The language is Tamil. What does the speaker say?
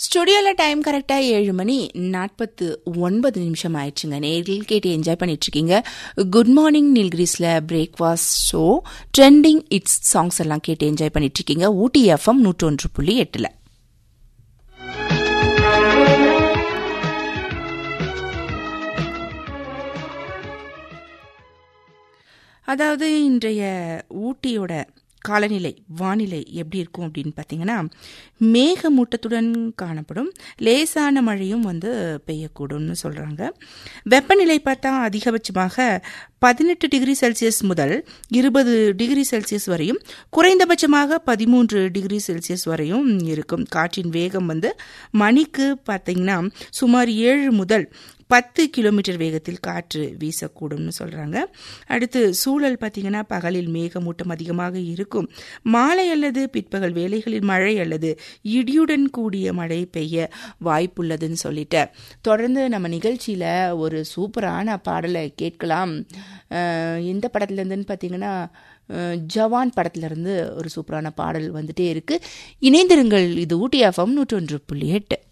ஸ்டுடியோவில் டைம் கரெக்டாக ஏழு மணி நாற்பத்து ஒன்பது நிமிஷம் ஆயிடுச்சுங்க நேரில் கேட்டு என்ஜாய் பண்ணிட்டு இருக்கீங்க குட் மார்னிங் நீல்கிரிஸில் breakfast show trending it's songs எல்லாம் கேட்டு என்ஜாய் பண்ணிட்டு இருக்கீங்க ஊட்டி எஃப்எம் நூற்றொன்று புள்ளி எட்டில் அதாவது இன்றைய ஊட்டியோட காலநிலை வானிலை எப்படி இருக்கும் அப்படின்னு பார்த்தீங்கன்னா மேகமூட்டத்துடன் காணப்படும் லேசான மழையும் வந்து பெய்யக்கூடும்னு சொல்கிறாங்க வெப்பநிலை பார்த்தா அதிகபட்சமாக பதினெட்டு டிகிரி செல்சியஸ் முதல் இருபது டிகிரி செல்சியஸ் வரையும் குறைந்தபட்சமாக பதிமூன்று டிகிரி செல்சியஸ் வரையும் இருக்கும் காற்றின் வேகம் வந்து மணிக்கு பார்த்தீங்கன்னா சுமார் ஏழு முதல் பத்து கிலோமீட்டர் வேகத்தில் காற்று வீசக்கூடும்னு சொல்கிறாங்க அடுத்து சூழல் பார்த்தீங்கன்னா பகலில் மேகமூட்டம் அதிகமாக இருக்கும் மாலை அல்லது பிற்பகல் வேலைகளில் மழை அல்லது இடியுடன் கூடிய மழை பெய்ய வாய்ப்புள்ளதுன்னு சொல்லிட்டு தொடர்ந்து நம்ம நிகழ்ச்சியில் ஒரு சூப்பரான பாடலை கேட்கலாம் எந்த படத்துலேருந்துன்னு பார்த்தீங்கன்னா ஜவான் படத்துலேருந்து ஒரு சூப்பரான பாடல் வந்துட்டே இருக்கு இணைந்திருங்கள் இது ஊட்டி எஃப்எம் நூற்றொன்று புள்ளி எட்டு